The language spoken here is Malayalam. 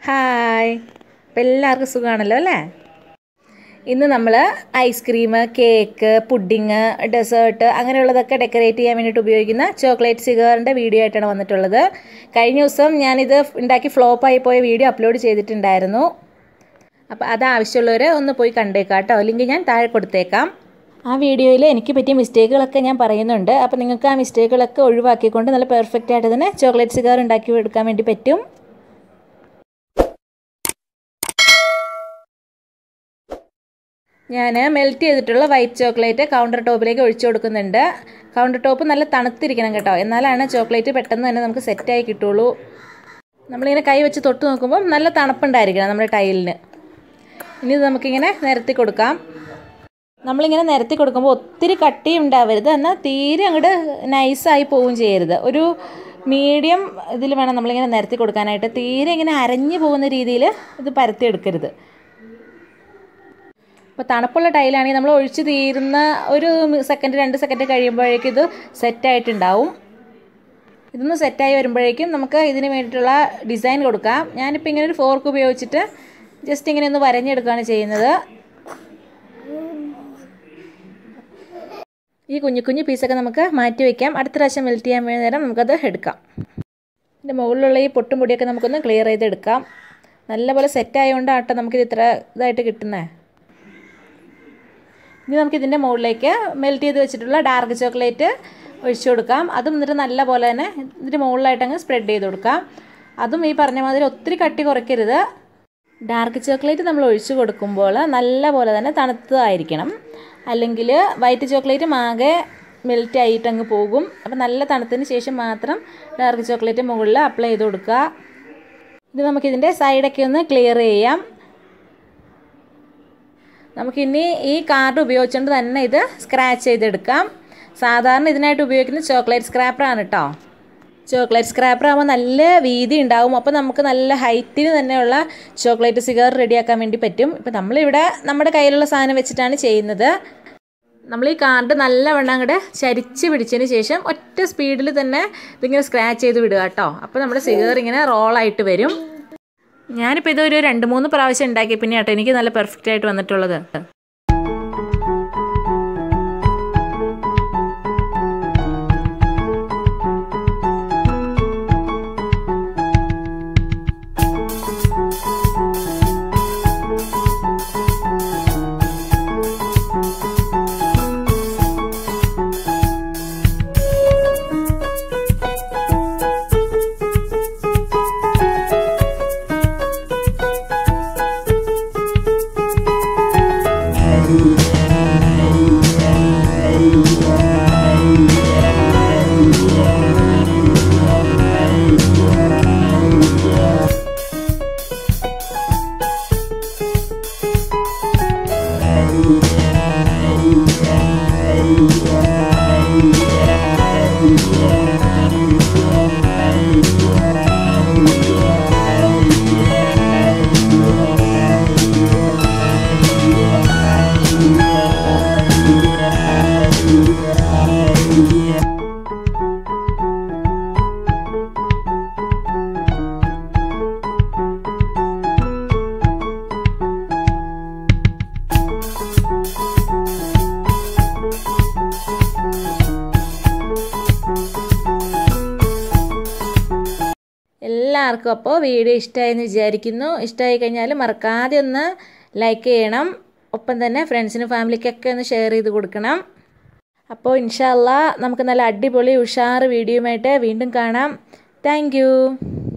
ഹായ് അപ്പം എല്ലാവർക്കും സുഖമാണല്ലോ അല്ലേ ഇന്ന് നമ്മൾ ഐസ്ക്രീം കേക്ക് പുഡിങ് ഡെസേർട്ട് അങ്ങനെയുള്ളതൊക്കെ ഡെക്കറേറ്റ് ചെയ്യാൻ വേണ്ടിയിട്ട് ഉപയോഗിക്കുന്ന ചോക്ലേറ്റ് സിഗറിൻ്റെ വീഡിയോ ആയിട്ടാണ് വന്നിട്ടുള്ളത് കഴിഞ്ഞ ദിവസം ഞാനിത് ഉണ്ടാക്കി ഫ്ലോപ്പായി പോയ വീഡിയോ അപ്ലോഡ് ചെയ്തിട്ടുണ്ടായിരുന്നു അപ്പോൾ അത് ആവശ്യമുള്ളവർ ഒന്ന് പോയി കണ്ടേക്കാം കേട്ടോ ലിങ്ക് ഞാൻ താഴെ കൊടുത്തേക്കാം ആ വീഡിയോയിൽ എനിക്ക് പറ്റിയ മിസ്റ്റേക്കുകളൊക്കെ ഞാൻ പറയുന്നുണ്ട് അപ്പോൾ നിങ്ങൾക്ക് ആ മിസ്റ്റേക്കുകളൊക്കെ ഒഴിവാക്കിക്കൊണ്ട് നല്ല പെർഫെക്റ്റ് ആയിട്ട് തന്നെ ചോക്ലേറ്റ് സിഗാർ ഉണ്ടാക്കി എടുക്കാൻ വേണ്ടി പറ്റും ഞാൻ മെൽറ്റ് ചെയ്തിട്ടുള്ള വൈറ്റ് ചോക്ലേറ്റ് കൗണ്ടർ ടോപ്പിലേക്ക് ഒഴിച്ചു കൊടുക്കുന്നുണ്ട് കൗണ്ടർ ടോപ്പ് നല്ല തണുത്തിരിക്കണം കേട്ടോ എന്നാലാണ് ചോക്ലേറ്റ് പെട്ടെന്ന് തന്നെ നമുക്ക് സെറ്റായി കിട്ടുള്ളൂ നമ്മളിങ്ങനെ കൈ വെച്ച് തൊട്ട് നോക്കുമ്പോൾ നല്ല തണുപ്പുണ്ടായിരിക്കണം നമ്മുടെ ടൈലിന് ഇനി ഇത് നമുക്കിങ്ങനെ നിരത്തി കൊടുക്കാം നമ്മളിങ്ങനെ നിരത്തി കൊടുക്കുമ്പോൾ ഒത്തിരി കട്ടി ഉണ്ടാവരുത് എന്നാൽ തീരെ അങ്ങോട്ട് നൈസായി പോവുകയും ചെയ്യരുത് ഒരു മീഡിയം ഇതിൽ വേണം നമ്മളിങ്ങനെ നിരത്തി കൊടുക്കാനായിട്ട് തീരെ ഇങ്ങനെ അരഞ്ഞു പോകുന്ന രീതിയിൽ ഇത് പരത്തി എടുക്കരുത് അപ്പോൾ തണുപ്പുള്ള ടൈലാണെങ്കിൽ നമ്മൾ ഒഴിച്ച് തീരുന്ന ഒരു സെക്കൻഡ് രണ്ട് സെക്കൻഡ് കഴിയുമ്പോഴേക്കും ഇത് സെറ്റായിട്ടുണ്ടാവും ഇതൊന്ന് സെറ്റായി വരുമ്പോഴേക്കും നമുക്ക് ഇതിന് വേണ്ടിയിട്ടുള്ള ഡിസൈൻ കൊടുക്കാം ഞാനിപ്പോൾ ഇങ്ങനെ ഒരു ഫോർക്ക് ഉപയോഗിച്ചിട്ട് ജസ്റ്റ് ഇങ്ങനെ ഒന്ന് വരഞ്ഞെടുക്കുകയാണ് ചെയ്യുന്നത് ഈ കുഞ്ഞു കുഞ്ഞു പീസൊക്കെ നമുക്ക് മാറ്റി വയ്ക്കാം അടുത്ത പ്രാവശ്യം മെൽറ്റ് ചെയ്യാൻ വേണ്ടി നേരം നമുക്കത് എടുക്കാം ഇതിൻ്റെ മുകളിലുള്ള ഈ പൊട്ടും പൊടിയൊക്കെ നമുക്കൊന്ന് ക്ലിയർ ചെയ്തെടുക്കാം നല്ലപോലെ സെറ്റായതുകൊണ്ടാണ് കേട്ടോ നമുക്കിത് ഇത്ര ഇതായിട്ട് കിട്ടുന്നത് ഇനി നമുക്ക് ഇതിൻ്റെ മുകളിലേക്ക് മെൽറ്റ് ചെയ്ത് വെച്ചിട്ടുള്ള ഡാർക്ക് ചോക്ലേറ്റ് ഒഴിച്ചു കൊടുക്കാം അതും എന്നിട്ട് നല്ല പോലെ തന്നെ ഇതിൻ്റെ മുകളിലായിട്ട് അങ്ങ് സ്പ്രെഡ് ചെയ്ത് കൊടുക്കാം അതും ഈ പറഞ്ഞ മാതിരി ഒത്തിരി കട്ടി കുറയ്ക്കരുത് ഡാർക്ക് ചോക്ലേറ്റ് നമ്മൾ ഒഴിച്ചു കൊടുക്കുമ്പോൾ നല്ല പോലെ തന്നെ തണുത്തതായിരിക്കണം അല്ലെങ്കിൽ വൈറ്റ് ചോക്ലേറ്റ് ആകെ മെൽറ്റ് ആയിട്ട് അങ്ങ് പോകും അപ്പോൾ നല്ല തണുത്തതിന് ശേഷം മാത്രം ഡാർക്ക് ചോക്ലേറ്റ് മുകളിൽ അപ്ലൈ ചെയ്ത് കൊടുക്കുക ഇത് നമുക്കിതിൻ്റെ സൈഡൊക്കെ ഒന്ന് ക്ലിയർ ചെയ്യാം നമുക്കിനി ഈ കാർഡ് ഉപയോഗിച്ചുകൊണ്ട് തന്നെ ഇത് സ്ക്രാച്ച് ചെയ്തെടുക്കാം സാധാരണ ഇതിനായിട്ട് ഉപയോഗിക്കുന്ന ചോക്ലേറ്റ് സ്ക്രാപ്പറാണ് കേട്ടോ ചോക്ലേറ്റ് സ്ക്രാപ്പർ ആകുമ്പോൾ നല്ല വീതി ഉണ്ടാവും അപ്പോൾ നമുക്ക് നല്ല ഹൈറ്റിന് തന്നെയുള്ള ചോക്ലേറ്റ് സിഗർ റെഡിയാക്കാൻ വേണ്ടി പറ്റും ഇപ്പം നമ്മളിവിടെ നമ്മുടെ കയ്യിലുള്ള സാധനം വെച്ചിട്ടാണ് ചെയ്യുന്നത് നമ്മൾ ഈ കാർഡ് നല്ലവണ്ണം അങ്ങോട്ട് ചരിച്ച് പിടിച്ചതിന് ശേഷം ഒറ്റ സ്പീഡിൽ തന്നെ ഇതിങ്ങനെ സ്ക്രാച്ച് ചെയ്ത് വിടുക കേട്ടോ അപ്പോൾ നമ്മുടെ സിഗർ ഇങ്ങനെ റോളായിട്ട് വരും ഞാനിപ്പോൾ ഇതൊരു രണ്ട് മൂന്ന് പ്രാവശ്യം ഉണ്ടാക്കി പിന്നെ കേട്ടോ എനിക്ക് നല്ല പെർഫെക്റ്റ് ആയിട്ട് വന്നിട്ടുള്ളത് എല്ലാവർക്കും അപ്പോൾ വീഡിയോ ഇഷ്ടമായെന്ന് വിചാരിക്കുന്നു ഇഷ്ടമായി കഴിഞ്ഞാൽ മറക്കാതെ ഒന്ന് ലൈക്ക് ചെയ്യണം ഒപ്പം തന്നെ ഫ്രണ്ട്സിനും ഫാമിലിക്കൊക്കെ ഒന്ന് ഷെയർ ചെയ്ത് കൊടുക്കണം അപ്പോൾ ഇൻഷാല്ല നമുക്ക് നല്ല അടിപൊളി ഉഷാറ് വീഡിയോയുമായിട്ട് വീണ്ടും കാണാം താങ്ക്